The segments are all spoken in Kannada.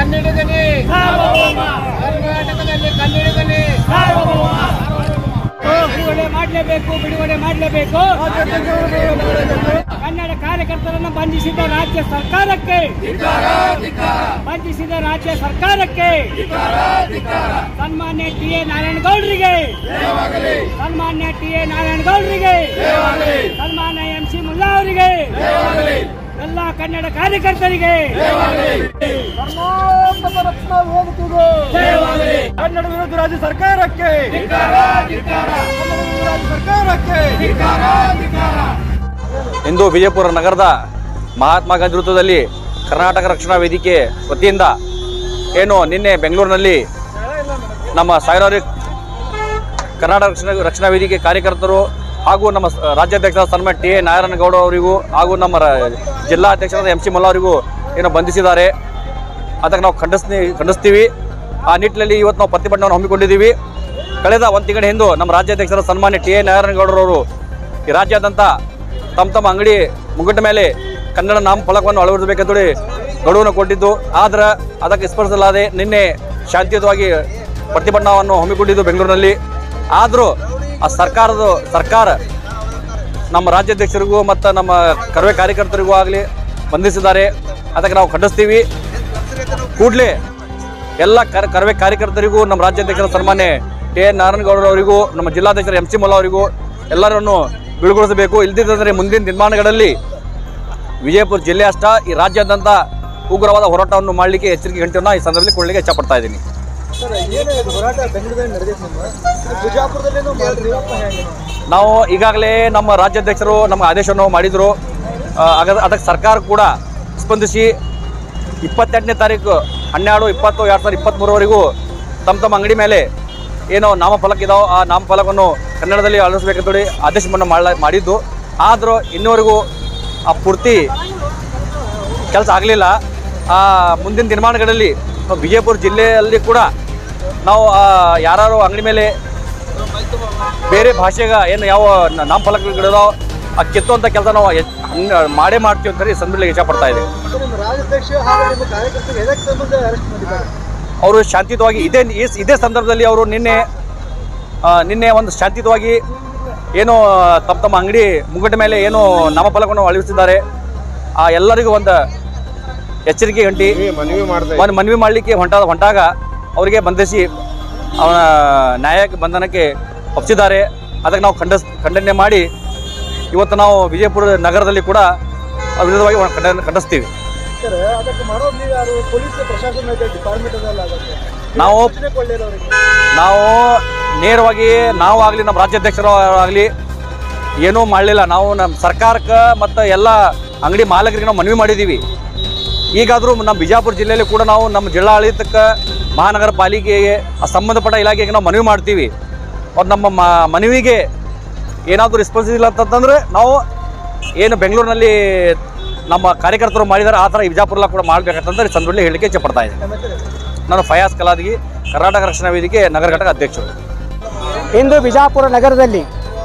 ಕನ್ನಡಿಗನೇ ಕರ್ನಾಟಕದಲ್ಲಿ ಕನ್ನಡಿಗನೇ ಬಿಡುಗಡೆ ಮಾಡಲೇಬೇಕು ಬಿಡುಗಡೆ ಮಾಡಲೇಬೇಕು ಕನ್ನಡ ಕಾರ್ಯಕರ್ತರನ್ನು ಬಂಧಿಸಿದ ರಾಜ್ಯ ಸರ್ಕಾರಕ್ಕೆ ಬಂಧಿಸಿದ ರಾಜ್ಯ ಸರ್ಕಾರಕ್ಕೆ ಸನ್ಮಾನ್ಯ ಟಿ ಎ ನಾರಾಯಣಗೌಡರಿಗೆ ಸನ್ಮಾನ್ಯ ಟಿ ಎ ನಾರಾಯಣಗೌಡರಿಗೆ ಸನ್ಮಾನ್ಯ ಎಂ ಸಿ ಮುಲ್ಲಾ ಅವರಿಗೆ ಎಲ್ಲ ಕನ್ನಡ ಕಾರ್ಯಕರ್ತರಿಗೆ ಕರ್ನಾಟಕ ರಕ್ಷಣಾ ವೇದಿಕೆಗೆ ಕನ್ನಡ ವಿರೋಧಿ ರಾಜ್ಯ ಸರ್ಕಾರಕ್ಕೆ ಕನ್ನಡ ವಿರೋಧಿ ರಾಜ್ಯ ಸರ್ಕಾರಕ್ಕೆ ಇಂದು ವಿಜಯಪುರ ನಗರದ ಮಹಾತ್ಮ ಗಾಂಧಿ ವೃತ್ತದಲ್ಲಿ ಕರ್ನಾಟಕ ರಕ್ಷಣಾ ವೇದಿಕೆ ವತಿಯಿಂದ ಏನು ನಿನ್ನೆ ಬೆಂಗಳೂರಿನಲ್ಲಿ ನಮ್ಮ ಸಾವಿರಾರು ಕರ್ನಾಟಕ ರಕ್ಷಣಾ ರಕ್ಷಣಾ ವೇದಿಕೆ ಕಾರ್ಯಕರ್ತರು ಹಾಗೂ ನಮ್ಮ ಸ- ರಾಜ್ಯಾಧ್ಯಕ್ಷ ಸನ್ಮಾನ್ಯ ಟಿ ಎ ನಾರಾಯಣಗೌಡ ಅವರಿಗೂ ಹಾಗೂ ನಮ್ಮ ರ- ಜಿಲ್ಲಾಧ್ಯಕ್ಷರಾದ ಎಂ ಸಿ ಮಲ್ಲ ಅವರಿಗೂ ಏನು ಬಂಧಿಸಿದ್ದಾರೆ ಅದಕ್ಕೆ ನಾವು ಖಂಡಿಸ್ತೀವಿ ಖಂಡಿಸ್ತೀವಿ ಆ ನಿಟ್ಟಿನಲ್ಲಿ ಇವತ್ತು ನಾವು ಪ್ರತಿಭಟನೆಯನ್ನು ಹಮ್ಮಿಕೊಂಡಿದ್ದೀವಿ ಕಳೆದ ಒಂದು ತಿಂಗಳ ಹಿಂದೆ ನಮ್ಮ ರಾಜ್ಯಾಧ್ಯಕ್ಷರ ಸನ್ಮಾನ್ಯ ಟಿ ಎ ನಾರಾಯಣಗೌಡರವರು ಈ ರಾಜ್ಯಾದ್ಯಂತ ತಮ್ಮ ತಮ್ಮ ಅಂಗಡಿ ಮುಗ್ಗಟ್ಟ ಮೇಲೆ ಕನ್ನಡ ನಾಮಫಲಕವನ್ನು ಅಳವಡಿಸಬೇಕಂತೇಳಿ ಗಡುವನ್ನು ಕೊಟ್ಟಿದ್ದು ಆದ್ರೆ ಅದಕ್ಕೆ ಸ್ಪರ್ಧಿಸಲಾದೆ ನಿನ್ನೆ ಶಾಂತಿಯುತವಾಗಿ ಪ್ರತಿಭಟನಾವನ್ನು ಹಮ್ಮಿಕೊಂಡಿದ್ದು ಬೆಂಗಳೂರಿನಲ್ಲಿ ಆದರೂ ಆ ಸರ್ಕಾರದ ಸರ್ಕಾರ ನಮ್ಮ ರಾಜ್ಯಾಧ್ಯಕ್ಷರಿಗೂ ಮತ್ತು ನಮ್ಮ ಕರವೇ ಕಾರ್ಯಕರ್ತರಿಗೂ ಆಗಲಿ ಬಂಧಿಸಿದ್ದಾರೆ ಅದಕ್ಕೆ ನಾವು ಖಂಡಿಸ್ತೀವಿ ಕೂಡಲೇ ಎಲ್ಲ ಕರ ಕರವೇ ಕಾರ್ಯಕರ್ತರಿಗೂ ನಮ್ಮ ರಾಜ್ಯಾಧ್ಯಕ್ಷರ ಸನ್ಮಾನ್ಯ ಟಿ ಎನ್ ನಾರಾಯಣಗೌಡರವರಿಗೂ ನಮ್ಮ ಜಿಲ್ಲಾಧ್ಯಕ್ಷರ ಎಂ ಸಿ ಮಲ್ಲ ಅವರಿಗೂ ಎಲ್ಲರನ್ನು ಬಿಡುಗೊಳಿಸಬೇಕು ಇಲ್ದಿದ್ದರೆ ಮುಂದಿನ ದಿನಮಾನಗಳಲ್ಲಿ ವಿಜಯಪುರ ಜಿಲ್ಲೆ ಅಷ್ಟ ಈ ರಾಜ್ಯಾದ್ಯಂತ ಉಗ್ರವಾದ ಹೋರಾಟವನ್ನು ಮಾಡಲಿಕ್ಕೆ ಎಚ್ಚರಿಕೆ ಗಂಟೆಯನ್ನು ಈ ಸಂದರ್ಭದಲ್ಲಿ ಕೊಡಲಿಕ್ಕೆ ಇಷ್ಟಪಡ್ತಾ ಇದ್ದೀನಿ ನಾವು ಈಗಾಗಲೇ ನಮ್ಮ ರಾಜ್ಯಾಧ್ಯಕ್ಷರು ನಮ್ಮ ಆದೇಶವನ್ನು ಮಾಡಿದರು ಆ, ಹಾಗಾದ್ರೆ ಅದಕ್ಕೆ ಸರ್ಕಾರ ಕೂಡ ಸ್ಪಂದಿಸಿ ಇಪ್ಪತ್ತೆಂಟನೇ ತಾರೀಕು ಹನ್ನೆರಡು ಇಪ್ಪತ್ತು ಎರಡು ಸಾವಿರದ ಇಪ್ಪತ್ತ್ಮೂರವರೆಗೂ ತಮ್ಮ ತಮ್ಮ ಅಂಗಡಿ ಮೇಲೆ ಏನೋ ನಾಮಫಲಕ ಇದಾವೆ ಆ ನಾಮಫಲಕವನ್ನು ಕನ್ನಡದಲ್ಲಿ ಅಳವಡಿಸಬೇಕಂತೇಳಿ ಆದೇಶವನ್ನು ಮಾಡಲ ಮಾಡಿದ್ದು ಆದರೂ ಇನ್ನೂವರೆಗೂ ಆ ಪೂರ್ತಿ ಕೆಲಸ ಆಗಲಿಲ್ಲ ಆ ಮುಂದಿನ ದಿನಮಾನಗಳಲ್ಲಿ ನಾವು ವಿಜಯಪುರ ಜಿಲ್ಲೆಯಲ್ಲಿ ಕೂಡ ನಾವು ಯಾರು ಅಂಗಡಿ ಮೇಲೆ ಬೇರೆ ಭಾಷೆಗ ಏನು ಯಾವ ನ- ನಾಮಫಲಕಗಳಿದಾವ ಆ ಕಿತ್ತುವಂಥ ಕೆಲಸ ನಾವು ಎ- ಹಂಗ್ ಮಾಡೇ ಮಾಡ್ತೀವಿ ಅಂತ ಹೇಳಿ ಸಂದರ್ಭದಲ್ಲಿ ಇಷ್ಟಪಡ್ತಾ ಇದೆ ಅವರು ಶಾಂತಿಯುತವಾಗಿ ಇದೇ ಈ- ಇದೇ ಸಂದರ್ಭದಲ್ಲಿ ಅವರು ನಿನ್ನೆ ಆ, ನಿನ್ನೆ ಒಂದು ಶಾಂತಿಯುತವಾಗಿ ಏನು ತಮ್ಮ ತಮ್ಮ ಅಂಗಡಿ ಮುಗ್ಗಟ್ಟ ಮೇಲೆ ಏನು ನಾಮಫಲಕವನ್ನು ಅಳವಡಿಸಿದ್ದಾರೆ ಆ ಎಲ್ಲರಿಗೂ ಒಂದು ಎಚ್ಚರಿಕೆ ಗಂಟಿ ಮನವಿ ಮಾಡ್ತಾ ಒಂದು ಮನವಿ ಮಾಡಲಿಕ್ಕೆ ಹೊಂಟಾದ ಹೊಂಟಾಗ ಅವರಿಗೆ ಬಂಧಿಸಿ ಅವನ ನ್ಯಾಯಕ್ಕೆ ಬಂಧನಕ್ಕೆ ಒಪ್ಪಿಸಿದ್ದಾರೆ ಅದಕ್ಕೆ ನಾವು ಖಂಡಿಸ್ ಖಂಡನೆ ಮಾಡಿ ಇವತ್ತು ನಾವು ವಿಜಯಪುರ ನಗರದಲ್ಲಿ ಕೂಡ ಅದ್ರ ವಿರುದ್ಧವಾಗಿ ಒಂದು ಖಂಡನೆ ಖಂಡಿಸ್ತೀವಿ ಅದಕ್ಕೆ ಮಾಡೋದು ನೀವು ಯಾರು ಪೊಲೀಸ್ ಪ್ರಶಾಸನ ಡಿಪಾರ್ಟ್ಮೆಂಟ್ ಅದಲ್ಲ ಅದಕ್ಕೆ ನಾವು ರಕ್ಷಣೆ ಕೊಳ್ಳಿಲ್ಲ ಅವರಿಗೆ ನಾವು ನೇರವಾಗಿ ನಾವು ಆಗಲಿ ನಮ್ಮ ರಾಜ್ಯಾಧ್ಯಕ್ಷರು ಆಗಲಿ ಏನೂ ಮಾಡಲಿಲ್ಲ ನಾವು ನಮ್ಮ ಸರ್ಕಾರಕ್ಕೆ ಮತ್ತು ಎಲ್ಲ ಅಂಗಡಿ ಮಾಲಕರಿಗೆ ನಾವು ಮನವಿ ಮಾಡಿದ್ದೀವಿ ಈಗಾದರೂ ನಮ್ಮ ಬಿಜಾಪುರ ಜಿಲ್ಲೆಯಲ್ಲಿ ಕೂಡ ನಾವು ನಮ್ಮ ಜಿಲ್ಲಾಡಳಿತಕ್ಕೆ ಮಹಾನಗರ ಪಾಲಿಕೆಗೆ ಆ ಸಂಬಂಧಪಟ್ಟ ಇಲಾಖೆಗೆ ನಾವು ಮನವಿ ಮಾಡ್ತೀವಿ ಅವ್ರು ನಮ್ಮ ಮ- ಮನವಿಗೆ ಏನಾದರೂ ರೆಸ್ಪಾನ್ಸ್ ಇಲ್ಲ ಅಂತಂದ್ರೆ ನಾವು ಏನು ಬೆಂಗಳೂರಿನಲ್ಲಿ ನಮ್ಮ ಕಾರ್ಯಕರ್ತರು ಮಾಡಿದ್ದಾರೆ ಆ ಥರ ಈ ಬಿಜಾಪುರ ಕೂಡ ಮಾಡಬೇಕಂತಂದ್ರೆ ಈ ಸಂದರ್ಭದಲ್ಲಿ ಹೇಳಲಿಕ್ಕೆ ಇಚ್ಛಪಡ್ತಾ ಇದ್ದೀನಿ ನಾನು ಫಯಾಸ್ ಕಲಾದಗಿ ಕರ್ನಾಟಕ ರಕ್ಷಣಾ ವೇದಿಕೆ ನಗರ ಘಟಕ ಅಧ್ಯಕ್ಷರು ಇಂದು ಬಿಜಾಪುರ ನಗರದಲ್ಲಿ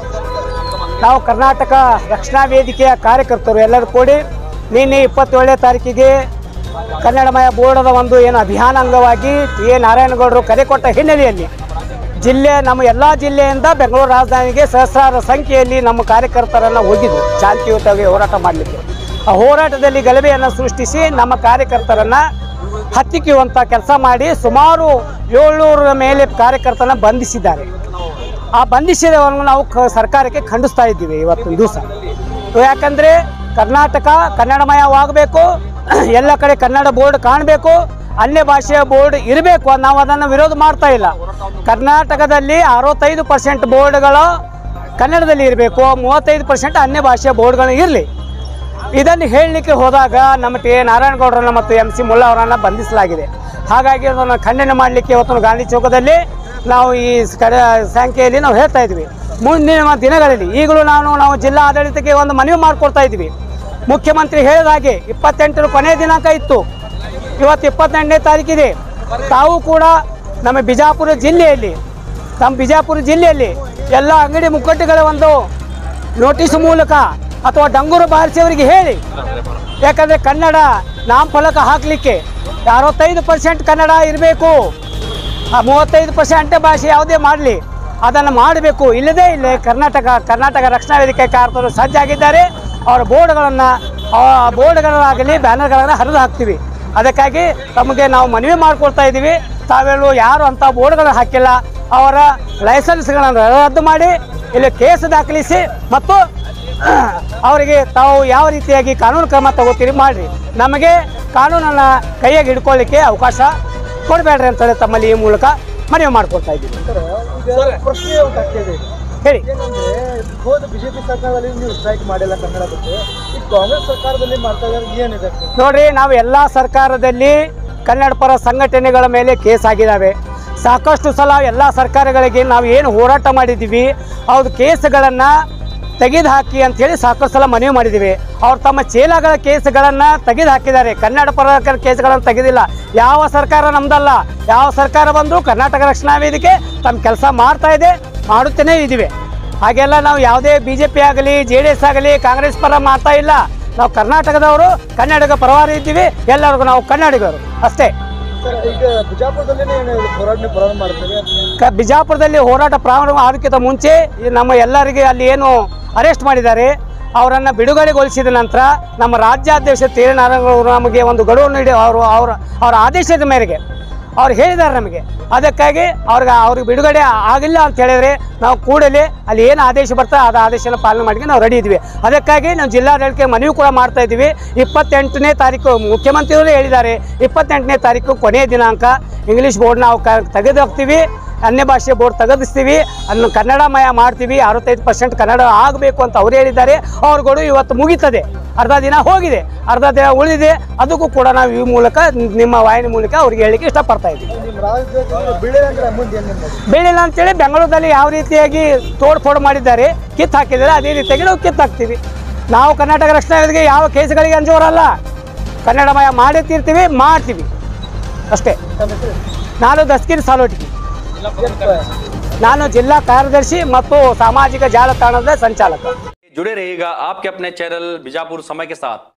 ನಾವು ಕರ್ನಾಟಕ ರಕ್ಷಣಾ ವೇದಿಕೆಯ ಕಾರ್ಯಕರ್ತರು ಎಲ್ಲರೂ ಕೂಡಿ ನಿನ್ನೆ ಇಪ್ಪತ್ತೇಳನೇ ತಾರೀಕಿಗೆ ಕನ್ನಡಮಯ ಬೋರ್ಡದ ಒಂದು ಏನು ಅಭಿಯಾನ ಅಂಗವಾಗಿ ಟಿ ಎ ನಾರಾಯಣಗೌಡರು ಕರೆ ಕೊಟ್ಟ ಹಿನ್ನೆಲೆಯಲ್ಲಿ ಜಿಲ್ಲೆ ನಮ್ಮ ಎಲ್ಲ ಜಿಲ್ಲೆಯಿಂದ ಬೆಂಗಳೂರು ರಾಜಧಾನಿಗೆ ಸಹಸ್ರಾರು ಸಂಖ್ಯೆಯಲ್ಲಿ ನಮ್ಮ ಕಾರ್ಯಕರ್ತರನ್ನು ಹೋಗಿದ್ವು ಶಾಂತಿಯುತವಾಗಿ ಹೋರಾಟ ಮಾಡಲಿಕ್ಕೆ ಆ ಹೋರಾಟದಲ್ಲಿ ಗಲಭೆಯನ್ನು ಸೃಷ್ಟಿಸಿ ನಮ್ಮ ಕಾರ್ಯಕರ್ತರನ್ನು ಹತ್ತಿಕ್ಕುವಂಥ ಕೆಲಸ ಮಾಡಿ ಸುಮಾರು ಏಳ್ನೂರ ಮೇಲೆ ಕಾರ್ಯಕರ್ತನ ಬಂಧಿಸಿದ್ದಾರೆ ಆ ಬಂಧಿಸಿದವರನ್ನು ನಾವು ಕ ಸರ್ಕಾರಕ್ಕೆ ಖಂಡಿಸ್ತಾ ಇದ್ದೀವಿ ಇವತ್ತಿನ ದಿವಸ ಯಾಕಂದರೆ ಕರ್ನಾಟಕ ಕನ್ನಡಮಯವಾಗಬೇಕು ಎಲ್ಲ ಕಡೆ ಕನ್ನಡ ಬೋರ್ಡ್ ಕಾಣಬೇಕು ಅನ್ಯ ಭಾಷೆಯ ಬೋರ್ಡ್ ಇರಬೇಕು ನಾವು ಅದನ್ನು ವಿರೋಧ ಮಾಡ್ತಾ ಇಲ್ಲ ಕರ್ನಾಟಕದಲ್ಲಿ ಅರವತ್ತೈದು ಪರ್ಸೆಂಟ್ ಬೋರ್ಡ್ಗಳು ಕನ್ನಡದಲ್ಲಿ ಇರಬೇಕು ಮೂವತ್ತೈದು ಪರ್ಸೆಂಟ್ ಅನ್ಯ ಭಾಷೆಯ ಬೋರ್ಡ್ಗಳು ಇರಲಿ ಇದನ್ನು ಹೇಳಲಿಕ್ಕೆ ಹೋದಾಗ ನಮ್ಮ ಟಿ ಎ ನಾರಾಯಣಗೌಡರನ್ನ ಮತ್ತು ಎಂ ಸಿ ಮುಲ್ಲಾ ಅವರನ್ನು ಬಂಧಿಸಲಾಗಿದೆ ಹಾಗಾಗಿ ಅದನ್ನು ಖಂಡನೆ ಮಾಡಲಿಕ್ಕೆ ಇವತ್ತು ಗಾಂಧಿ ಚೌಕದಲ್ಲಿ ನಾವು ಈ ಕಡೆ ಸಂಖ್ಯೆಯಲ್ಲಿ ನಾವು ಹೇಳ್ತಾ ಇದ್ವಿ ಮುಂದಿನ ದಿನಗಳಲ್ಲಿ ಈಗಲೂ ನಾನು ನಾವು ಜಿಲ್ಲಾ ಆಡಳಿತಕ್ಕೆ ಒಂದು ಮನವಿ ಮಾಡಿಕೊಡ್ತಾ ಇದ್ವಿ ಮುಖ್ಯಮಂತ್ರಿ ಹೇಳಿದ ಹಾಗೆ ಇಪ್ಪತ್ತೆಂಟರ ಕೊನೆಯ ದಿನಾಂಕ ಇತ್ತು ಇವತ್ತು ಇಪ್ಪತ್ತೆಂಟನೇ ತಾರೀಕಿದೆ ತಾವು ಕೂಡ ನಮ್ಮ ಬಿಜಾಪುರ ಜಿಲ್ಲೆಯಲ್ಲಿ ನಮ್ಮ ಬಿಜಾಪುರ ಜಿಲ್ಲೆಯಲ್ಲಿ ಎಲ್ಲ ಅಂಗಡಿ ಮುಗ್ಗಟ್ಟುಗಳ ಒಂದು ನೋಟಿಸ್ ಮೂಲಕ ಅಥವಾ ಡಂಗೂರು ಬಾರಿಸಿ ಅವರಿಗೆ ಹೇಳಿ ಯಾಕಂದರೆ ಕನ್ನಡ ನಾಮಫಲಕ ಹಾಕಲಿಕ್ಕೆ ಅರವತ್ತೈದು ಪರ್ಸೆಂಟ್ ಕನ್ನಡ ಇರಬೇಕು ಆ ಮೂವತ್ತೈದು ಪರ್ಸೆಂಟ್ ಭಾಷೆ ಯಾವುದೇ ಮಾಡಲಿ ಅದನ್ನು ಮಾಡಬೇಕು ಇಲ್ಲದೇ ಇಲ್ಲೇ ಕರ್ನಾಟಕ ಕರ್ನಾಟಕ ರಕ್ಷಣಾ ವೇದಿಕೆ ಕಾರ್ಯಕರ್ತರು ಸಜ್ಜಾಗಿದ್ದಾರೆ ಅವರ ಬೋರ್ಡ್ಗಳನ್ನು ಬೋರ್ಡ್ಗಳಾಗಲಿ ಬ್ಯಾನರ್ಗಳನ್ನು ಹರಿದು ಹಾಕ್ತೀವಿ ಅದಕ್ಕಾಗಿ ತಮಗೆ ನಾವು ಮನವಿ ಮಾಡ್ಕೊಳ್ತಾ ಇದ್ದೀವಿ ತಾವೆಲ್ಲೂ ಯಾರು ಅಂತ ಬೋರ್ಡ್ಗಳನ್ನು ಹಾಕಿಲ್ಲ ಅವರ ಲೈಸೆನ್ಸ್ಗಳನ್ನು ರದ್ದು ಮಾಡಿ ಇಲ್ಲಿ ಕೇಸ್ ದಾಖಲಿಸಿ ಮತ್ತು ಅವರಿಗೆ ತಾವು ಯಾವ ರೀತಿಯಾಗಿ ಕಾನೂನು ಕ್ರಮ ತಗೋತೀರಿ ಮಾಡಿರಿ ನಮಗೆ ಕಾನೂನನ್ನು ಕೈಯಾಗಿ ಹಿಡ್ಕೊಳ್ಳಿಕ್ಕೆ ಅವಕಾಶ ಕೊಡಬೇಡ್ರಿ ಅಂತೇಳಿ ತಮ್ಮಲ್ಲಿ ಈ ಮೂಲಕ ಮನವಿ ಮಾಡ್ಕೊಳ್ತಾ ಇದ್ದೀವಿ ಈಗ ಪ್ರಶ್ನೆ ಒಂದು ಆಗ್ತಿದೆ ಹೇಳಿ ಏನಂದ್ರೆ ಹೋದ ಬಿಜೆಪಿ ಸರ್ಕಾರದಲ್ಲಿ ನೀವು ಸ್ಟ್ರೈಕ್ ಮಾಡಿಲ್ಲ ಕನ್ನಡ ಬಗ್ಗೆ ಈ ಕಾಂಗ್ರೆಸ್ ಸರ್ಕಾರದಲ್ಲಿ ಮಾಡ್ತಾ ಇದ್ದಾರೆ ಏನಿದೆ ನೋಡ್ರಿ ನಾವು ಎಲ್ಲ ಸರ್ಕಾರದಲ್ಲಿ ಕನ್ನಡ ಪರ ಸಂಘಟನೆಗಳ ಮೇಲೆ ಕೇಸ್ ಆಗಿದ್ದಾವೆ ಸಾಕಷ್ಟು ಸಲ ಎಲ್ಲ ಸರ್ಕಾರಗಳಿಗೆ ನಾವು ಏನು ಹೋರಾಟ ಮಾಡಿದ್ದೀವಿ ಅವ್ರ ಕೇಸ್ಗಳನ್ನು ತೆಗೆದು ಹಾಕಿ ಅಂಥೇಳಿ ಸಾಕಷ್ಟು ಸಲ ಮನವಿ ಮಾಡಿದ್ದೀವಿ ಅವ್ರು ತಮ್ಮ ಚೇಲಗಳ ಕೇಸ್ಗಳನ್ನು ತೆಗೆದು ಹಾಕಿದ್ದಾರೆ ಕನ್ನಡ ಪರ ಕೇಸ್ಗಳನ್ನು ತೆಗೆದಿಲ್ಲ ಯಾವ ಸರ್ಕಾರ ನಮ್ದಲ್ಲ ಯಾವ ಸರ್ಕಾರ ಬಂದರೂ ಕರ್ನಾಟಕ ರಕ್ಷಣಾ ವೇದಿಕೆ ತಮ್ಮ ಕೆಲಸ ಮಾಡ್ತಾ ಇದೆ ಮಾಡುತ್ತಲೇ ಇದ್ದೀವಿ ಹಾಗೆಲ್ಲ ನಾವು ಯಾವುದೇ ಬಿ ಜೆ ಪಿ ಆಗಲಿ ಜೆ ಡಿ ಎಸ್ ಆಗಲಿ ಕಾಂಗ್ರೆಸ್ ಪರ ಮಾಡ್ತಾ ಇಲ್ಲ ನಾವು ಕರ್ನಾಟಕದವರು ಕನ್ನಡಿಗ ಪರವಾರ ಇದ್ದೀವಿ ಎಲ್ಲರಿಗೂ ನಾವು ಕನ್ನಡಿಗರು ಅಷ್ಟೇ ಸರ್ ಈಗ ಬಿಜಾಪುರದಲ್ಲಿ ಹೋರಾಟ ಪ್ರಾರಂಭ ಮಾಡ್ತಾರೆ ಕ ಬಿಜಾಪುರದಲ್ಲಿ ಹೋರಾಟ ಪ್ರಾರಂಭ ಆಗೋಕ್ಕಿಂತ ಮುಂಚೆ ಈ ನಮ್ಮ ಎಲ್ಲರಿಗೆ ಅಲ್ಲಿ ಏನು ಅರೆಸ್ಟ್ ಮಾಡಿದ್ದಾರೆ ಅವರನ್ನು ಬಿಡುಗಡೆಗೊಳಿಸಿದ ನಂತರ ನಮ್ಮ ರಾಜ್ಯಾಧ್ಯಕ್ಷ ತೀರನಾರಾಯಣ ಅವರು ನಮಗೆ ಒಂದು ಗಡುವು ನೀಡಿ ಅವರು ಅವರ ಅವರ ಆದೇಶದ ಮೇರೆಗೆ ಅವ್ರು ಹೇಳಿದ್ದಾರೆ ನಮಗೆ ಅದಕ್ಕಾಗಿ ಅವ್ರಿಗೆ ಅವ್ರಿಗೆ ಬಿಡುಗಡೆ ಆಗಿಲ್ಲ ಅಂತ ಹೇಳಿದ್ರೆ ನಾವು ಕೂಡಲೇ ಅಲ್ಲಿ ಏನು ಆದೇಶ ಬರ್ತಾ ಅದು ಆದೇಶನ ಪಾಲನೆ ಮಾಡಿ ನಾವು ರೆಡಿ ಇದ್ವಿ ಅದಕ್ಕಾಗಿ ನಾವು ಜಿಲ್ಲಾಡಳಿತಕ್ಕೆ ಮನವಿ ಕೂಡ ಮಾಡ್ತಾ ಇದ್ದೀವಿ ಇಪ್ಪತ್ತೆಂಟನೇ ತಾರೀಕು ಮುಖ್ಯಮಂತ್ರಿಯವರೇ ಹೇಳಿದ್ದಾರೆ ಇಪ್ಪತ್ತೆಂಟನೇ ತಾರೀಕು ಕೊನೆಯ ದಿನಾಂಕ ಇಂಗ್ಲೀಷ್ ಬೋರ್ಡ್ ನಾವು ಕ ತೆಗೆದು ಹಾಕ್ತೀವಿ ಅನ್ಯ ಭಾಷೆ ಬೋರ್ಡ್ ತೆಗೆದಿಸ್ತೀವಿ ಅದನ್ನು ಕನ್ನಡಮಯ ಮಾಡ್ತೀವಿ ಅರವತ್ತೈದು ಪರ್ಸೆಂಟ್ ಕನ್ನಡ ಆಗಬೇಕು ಅಂತ ಅವ್ರು ಹೇಳಿದ್ದಾರೆ ಅವ್ರುಗಳು ಇವತ್ತು ಮುಗೀತದೆ ಅರ್ಧ ದಿನ ಹೋಗಿದೆ ಅರ್ಧ ದಿನ ಉಳಿದಿದೆ ಅದಕ್ಕೂ ಕೂಡ ನಾವು ಈ ಮೂಲಕ ನಿಮ್ಮ ವಾಹಿನಿ ಮೂಲಕ ಅವ್ರಿಗೆ ಹೇಳಲಿಕ್ಕೆ ಇಷ್ಟಪಡ್ತಾ ಇದ್ದೀವಿ ನಿಮ್ಮ ರಾಜ್ಯದಲ್ಲಿ ಬೀಳಿಲ್ಲ ಅಂದ್ರೆ ಮುಂದೆ ಏನು ನಿಮ್ಮದು ಬೆಳಿಲ್ಲ ಅಂತೇಳಿ ಬೆಂಗಳೂರಲ್ಲಿ ಯಾವ ರೀತಿಯಾಗಿ ತೋಡ್ಫೋಡು ಮಾಡಿದ್ದಾರೆ ಕಿತ್ತು ಹಾಕಿದ್ದಾರೆ ಅದೇ ರೀತಿಯಾಗಿ ನಾವು ಕಿತ್ತು ಹಾಕ್ತೀವಿ ನಾವು ಕರ್ನಾಟಕ ರಕ್ಷಣಾ ವೇದಿಕೆ ಯಾವ ಕೇಸ್ಗಳಿಗೆ ಅಂಜೋರಲ್ಲ ಕನ್ನಡಮಯ ಮಾಡೇ ತೀರ್ತೀವಿ ಮಾಡ್ತೀವಿ ಅಷ್ಟೇ ತಮ್ಮ ಹೆಸರು? ನಾನು ದಸ್ಕಿರ್ ಸಾಲೋಟಿಗೆ ಎಷ್ಟು? ನಾನು ಜಿಲ್ಲಾ ಕಾರ್ಯದರ್ಶಿ ಮತ್ತು ಸಾಮಾಜಿಕ ಜಾಲತಾಣದ ಸಂಚಾಲಕ जुड़े रहिएगा आपके अपने चैनल बीजापुर समय के साथ